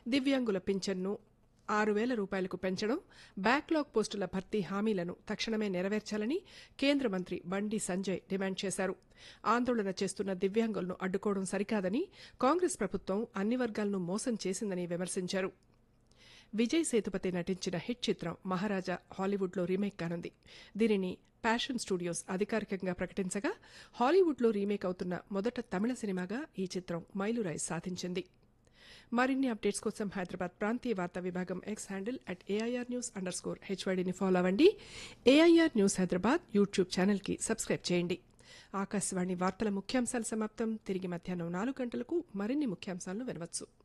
దివ్యాంగుల పింఛన్ను ఆరు వేల రూపాయలకు పెంచడం బ్యాక్లాగ్ పోస్టుల భర్తీ హామీలను తక్షణమే నెరవేర్చాలని కేంద్ర మంత్రి బండి సంజయ్ డిమాండ్ చేశారు ఆందోళన చేస్తున్న దివ్యాంగులను అడ్డుకోవడం సరికాదని కాంగ్రెస్ ప్రభుత్వం అన్ని వర్గాలను మోసం చేసిందని విమర్శించారు విజయ్ సేతుపతి నటించిన హిట్ చిత్రం మహారాజా హాలీవుడ్లో రీమేక్ కానుంది దీనిని ప్యాషన్ స్టూడియోస్ అధికారికంగా ప్రకటించగా హాలీవుడ్లో రీమేక్ అవుతున్న మొదట తమిళ సినిమాగా ఈ చిత్రం మైలురాయి సాధించింది మరిన్ని అప్డేట్స్ కోసం హైదరాబాద్ ప్రాంతీయ వార్తా విభాగం X handle at AIR news underscore హెచ్వైడీని ఫాలో అవ్వండి ఏఐఆర్ న్యూస్ హైదరాబాద్ యూట్యూబ్ ఛానల్కి సబ్స్క్రైబ్ చేయండి ఆకాశవాణి వార్తల ముఖ్యాంశాలు సమాప్తం తిరిగి మధ్యాహ్నం నాలుగు గంటలకు మరిన్ని ముఖ్యాంశాలను వినవచ్చు